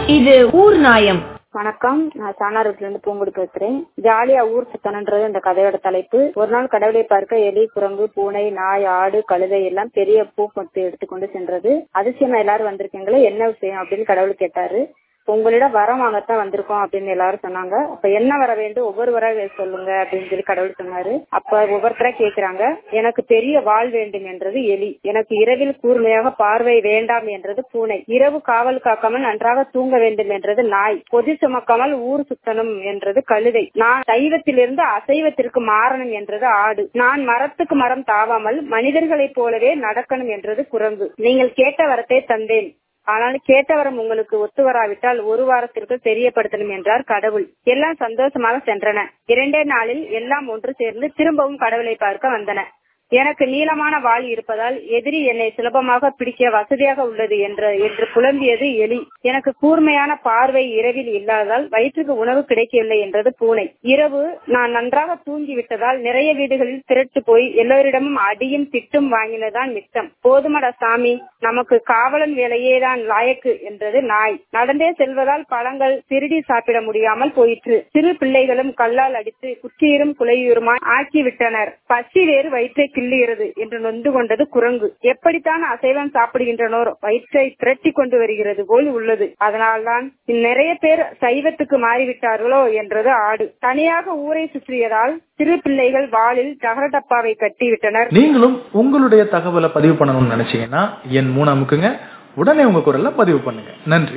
இது ஊர் நாயம் வணக்கம் நான் சாணாரத்துல இருந்து பூங்குடி பேசுறேன் ஜாலியா ஊர் சுத்தனன்றது இந்த கதையோட தலைப்பு ஒரு நாள் கடவுளை பார்க்க எலி குரங்கு பூனை நாய் ஆடு கழுதை எல்லாம் பெரிய பூ மொத்து எடுத்துக்கொண்டு சென்றது அதிசயமா எல்லாரும் வந்திருக்கீங்களே என்ன விஷயம் அப்படின்னு கடவுள் கேட்டாரு உங்களிடம் வரம் வாங்கத்தான் வந்திருக்கோம் அப்படின்னு எல்லாரும் சொன்னாங்க அப்ப என்ன வர வேண்டும் ஒவ்வொருவரா சொல்லுங்க அப்படின்னு சொல்லி கடவுள் சொன்னாரு அப்ப ஒவ்வொருத்தரா கேக்குறாங்க எனக்கு பெரிய வாழ் வேண்டும் என்றது எலி எனக்கு இரவில் கூர்மையாக பார்வை வேண்டாம் என்றது பூனை இரவு காவல் காக்காமல் நன்றாக தூங்க வேண்டும் என்றது நாய் பொதி சுமக்காமல் ஊர் சுத்தணும் என்றது கழுதை நான் சைவத்திலிருந்து அசைவத்திற்கு மாறணும் என்றது ஆடு நான் மரத்துக்கு மரம் தாவாமல் மனிதர்களைப் போலவே நடக்கணும் என்றது குரங்கு நீங்கள் கேட்ட வரத்தை தந்தேன் ஆனால் கேட்டவரம் உங்களுக்கு ஒத்து வராவிட்டால் ஒரு வாரத்திற்கு தெரியப்படுத்தணும் என்றார் கடவுள் எல்லாம் சந்தோஷமாக சென்றன இரண்டே நாளில் எல்லாம் ஒன்று சேர்ந்து திரும்பவும் கடவுளை பார்க்க வந்தன எனக்கு நீளமான வாள் இருப்பதால் எதிரி என்னை சுலபமாக பிடிக்க வசதியாக உள்ளது என்ற என்று புலம்பியது எலி எனக்கு கூர்மையான பார்வை இரவில் இல்லாததால் வயிற்றுக்கு உணவு கிடைக்கவில்லை என்றது பூனை இரவு நான் நன்றாக தூங்கி விட்டதால் நிறைய வீடுகளில் திரட்டு போய் எல்லோரிடமும் அடியும் திட்டும் வாங்கினதான் மிச்சம் போதுமடா சாமி நமக்கு காவலன் வேலையே தான் லாயக்கு என்றது நாய் நடந்தே செல்வதால் பழங்கள் திருடி சாப்பிட முடியாமல் போயிற்று சிறு பிள்ளைகளும் கல்லால் அடித்து குச்சியரும் குலையூருமாய் ஆக்கி விட்டனர் பசி வேறு வயிற்றை கிள்ளுகிறது என்று நொந்து கொண்டது குரங்கு எப்படித்தான் அசைவம் சாப்பிடுகின்றனோர் வயிற்றை திரட்டி கொண்டு வருகிறது போல் உள்ளது அதனால்தான் நிறைய பேர் சைவத்துக்கு மாறிவிட்டார்களோ என்றது ஆடு தனியாக ஊரை சுற்றியதால் சிறு பிள்ளைகள் வாளில் தகர டப்பாவை கட்டிவிட்டனர் நீங்களும் உங்களுடைய தகவலை பதிவு பண்ணணும்னு நினைச்சீங்கன்னா என் மூணு அமுக்குங்க உடனே உங்க குரல்ல பதிவு பண்ணுங்க நன்றி